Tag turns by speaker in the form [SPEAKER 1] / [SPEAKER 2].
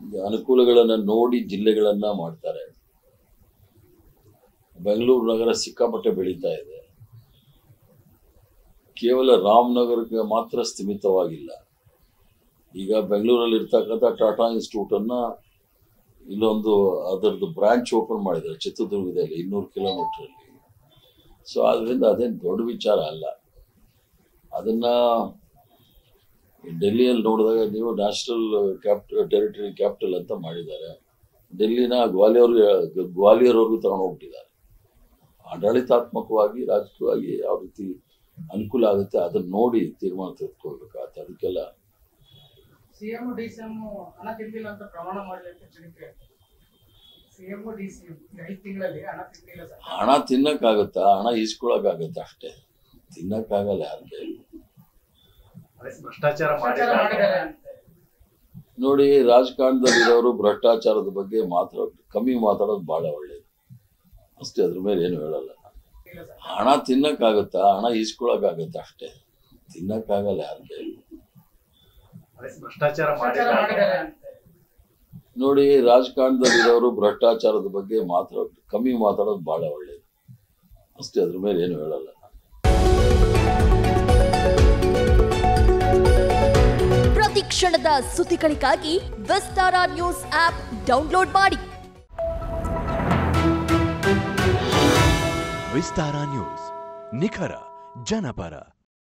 [SPEAKER 1] ಈಗ ಅನುಕೂಲಗಳನ್ನು ನೋಡಿ ಜಿಲ್ಲೆಗಳನ್ನ ಮಾಡ್ತಾರೆ ಬೆಂಗಳೂರು ನಗರ ಸಿಕ್ಕಾಪಟ್ಟೆ ಬೆಳೀತಾ ಇದೆ ಕೇವಲ ರಾಮನಗರಕ್ಕೆ ಮಾತ್ರ ಸ್ಥಿಮಿತವಾಗಿಲ್ಲ ಈಗ ಬೆಂಗಳೂರಲ್ಲಿ ಇರ್ತಕ್ಕಂಥ ಟಾಟಾ ಇನ್ಸ್ಟಿಟ್ಯೂಟ್ ಅನ್ನ ಇಲ್ಲೊಂದು ಅದರದ್ದು ಬ್ರಾಂಚ್ ಓಪನ್ ಮಾಡಿದ್ದಾರೆ ಚಿತ್ರದುರ್ಗದಲ್ಲಿ ಇನ್ನೂರು ಕಿಲೋಮೀಟರ್ ಅಲ್ಲಿ ಸೊ ಅದರಿಂದ ಅದೇನು ದೊಡ್ಡ ವಿಚಾರ ಅಲ್ಲ ಅದನ್ನ ಡೆಲ್ಲಿಯಲ್ಲಿ ನೋಡಿದಾಗ ನೀವು ನ್ಯಾಷನಲ್ ಕ್ಯಾಪಿಟಲ್ ಟೆರಿಟರಿ ಕ್ಯಾಪಿಟಲ್ ಅಂತ ಮಾಡಿದ್ದಾರೆ ಡೆಲ್ಲಿನ ಗ್ವಾಲಿಯರ್ ಗ್ವಾಲಿಯರ್ವರೆಗೂ ತಗೊಂಡು ಹೋಗ್ಬಿಟ್ಟಿದ್ದಾರೆ ಆಡಳಿತಾತ್ಮಕವಾಗಿ ರಾಜಕೀಯವಾಗಿ ಯಾವ ರೀತಿ ಅನುಕೂಲ ಆಗುತ್ತೆ ಅದನ್ನ ನೋಡಿ ತೀರ್ಮಾನ ತೆಗೆದುಕೊಳ್ಬೇಕಾಗತ್ತೆ ಅದಕ್ಕೆಲ್ಲ
[SPEAKER 2] ಸಿಎಂ ಡಿಸಿಎಂ ಹಣ ತಿಂದಿಲ್ಲ ಅಂತ ಪ್ರಮಾಣ ಮಾಡಲಿ ಅಂತ ಹೇಳಿಕೆ ಸಿಎಂ ಡಿಸಿಎಂ ಐದು ತಿಂಗಳಲ್ಲಿ ಹಣ ತಿಂದಿಲ್ಲ ಸರ್
[SPEAKER 1] ಹಣ ತಿನ್ನಕ್ಕಾಗುತ್ತಾ ಹಣ ಈಸ್ಕೊಳಕ್ಕಾಗತ್ತಾ ಅಷ್ಟೇ ತಿನ್ನಕ್ಕಾಗಲ್ಲ ಯಾರ ಕೈಲಿ
[SPEAKER 3] ಅದೇ ಭ್ರಷ್ಟಾಚಾರ
[SPEAKER 2] ಭ್ರಷ್ಟಾಚಾರ
[SPEAKER 3] ಮಾಡಿದ್ದಾರೆ
[SPEAKER 2] ಮಾಡಿದ್ದಾರೆ ಅಂತ
[SPEAKER 1] ನೋಡಿ ರಾಜಕಾರಣದಲ್ಲಿರೋರು ಭ್ರಷ್ಟಾಚಾರದ ಬಗ್ಗೆ ಮಾತಾಡೋದು ಕಮ್ಮಿ ಮಾತಾಡೋದು ಬಹಳ ಒಳ್ಳೇದು ಅಷ್ಟೇ ಅದ್ರ ಮೇಲೆ ಏನು ಹೇಳಲ್ಲ
[SPEAKER 2] ಇಲ್ಲ ಸರ್
[SPEAKER 1] ಹಣ ತಿನ್ನಕ್ಕಾಗುತ್ತಾ ಹಣ ಈಸ್ಕೊಳಕ್ಕಾಗತ್ತಾ ಅಷ್ಟೇ ತಿನ್ನಕ್ಕಾಗಲ್ಲ ಯಾರ ಕೈಲಿ
[SPEAKER 3] ಅದೇ ಭ್ರಷ್ಟಾಚಾರ
[SPEAKER 2] ಭ್ರಷ್ಟಾಚಾರ
[SPEAKER 3] ಮಾಡಿದ್ದಾರೆ
[SPEAKER 2] ಮಾಡಿದ್ದಾರೆ ಅಂತ
[SPEAKER 1] ನೋಡಿ ರಾಜಕಾರಣದಲ್ಲಿರೋರು ಭ್ರಷ್ಟಾಚಾರದ ಬಗ್ಗೆ ಮಾತಾಡೋದು ಕಮ್ಮಿ ಮಾತಾಡೋದು ಬಹಳ ಒಳ್ಳೇದು ಅಷ್ಟೇ ಅದ್ರ ಮೇಲೆ ಏನು ಹೇಳಲ್ಲ
[SPEAKER 4] ಪ್ರತಿ ಕ್ಷಣದ ಸುದ್ದಿಗಳಿಗಾಗಿ ವಿಸ್ತಾರ ನ್ಯೂಸ್ ಆಪ್ ಡೌನ್ಲೋಡ್ ಮಾಡಿ
[SPEAKER 5] ವಿಸ್ತಾರ ನ್ಯೂಸ್ ನಿಖರ ಜನಪರ